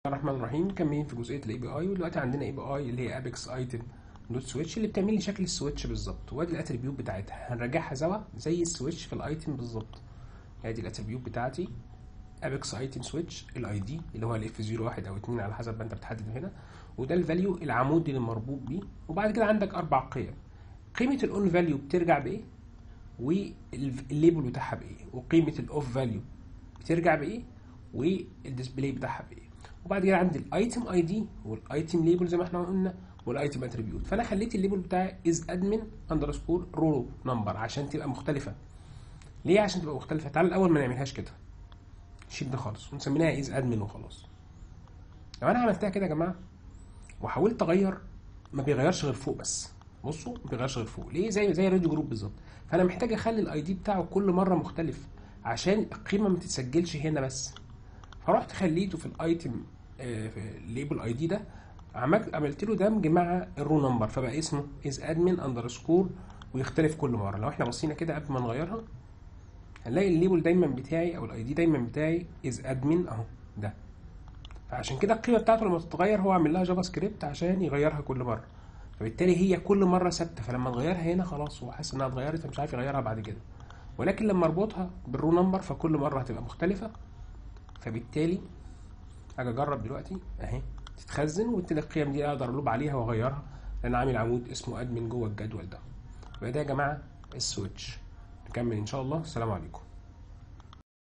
الرحمن الرحيم مكملين في جزئيه الاي بي اي ودلوقتي عندنا اي بي اي اللي هي ابيكس ايتم دوت سويتش اللي بتعمل لي شكل السويتش بالظبط وادي الاتريبيوت بتاعتها هنراجعها سوا زي السويتش في الايتم بالظبط ادي الاتريبيوت بتاعتي ابيكس ايتم سويتش الاي دي اللي هو الاف 01 او 2 على حسب ما انت بتحدد هنا وده الفاليو العمود اللي مربوط بيه وبعد كده عندك اربع قيم قيمه الاون فاليو بترجع بايه والليبل بتاعها بايه وقيمه الاوف فاليو بترجع بايه والديسبلاي بتاعها بايه وبعد كده عندي الايتم اي دي والايتم ليبل زي ما احنا قلنا والايتم اتريبيوت فانا خليت الليبل بتاعي از ادمن اندرسكور رو نمبر عشان تبقى مختلفه ليه عشان تبقى مختلفه تعال الاول ما نعملهاش كده نشيل ده خالص ونسميها از ادمن وخلاص لو انا عملتها كده يا جماعه وحاولت اغير ما بيغيرش غير فوق بس بصوا ما بيغيرش غير فوق ليه زي زي راديو جروب بالظبط فانا محتاج اخلي الاي دي بتاعه كل مره مختلف عشان القيمه ما تتسجلش هنا بس فرحت خليته في الايتم في الليبل اي دي ده عملت عملت له دمج مع الرو نمبر فبقى اسمه از ادمن اندرسكور ويختلف كل مره لو احنا بصينا كده قبل ما نغيرها هنلاقي الليبل دايما بتاعي او الاي دي دايما بتاعي از ادمن اهو ده فعشان كده القيمه بتاعته لما تتغير هو عامل لها جافا سكريبت عشان يغيرها كل مره فبالتالي هي كل مره ثابته فلما نغيرها هنا خلاص هو حاسس انها اتغيرت فمش عارف يغيرها بعد كده ولكن لما اربطها بالرو نمبر فكل مره هتبقى مختلفه فبالتالي اجي اجرب دلوقتي اهي تتخزن وبالتالي القيم دي اقدر الوب عليها واغيرها لان عامل عمود اسمه ادمن جوه الجدول ده يبقى ده يا جماعه السويتش نكمل ان شاء الله السلام عليكم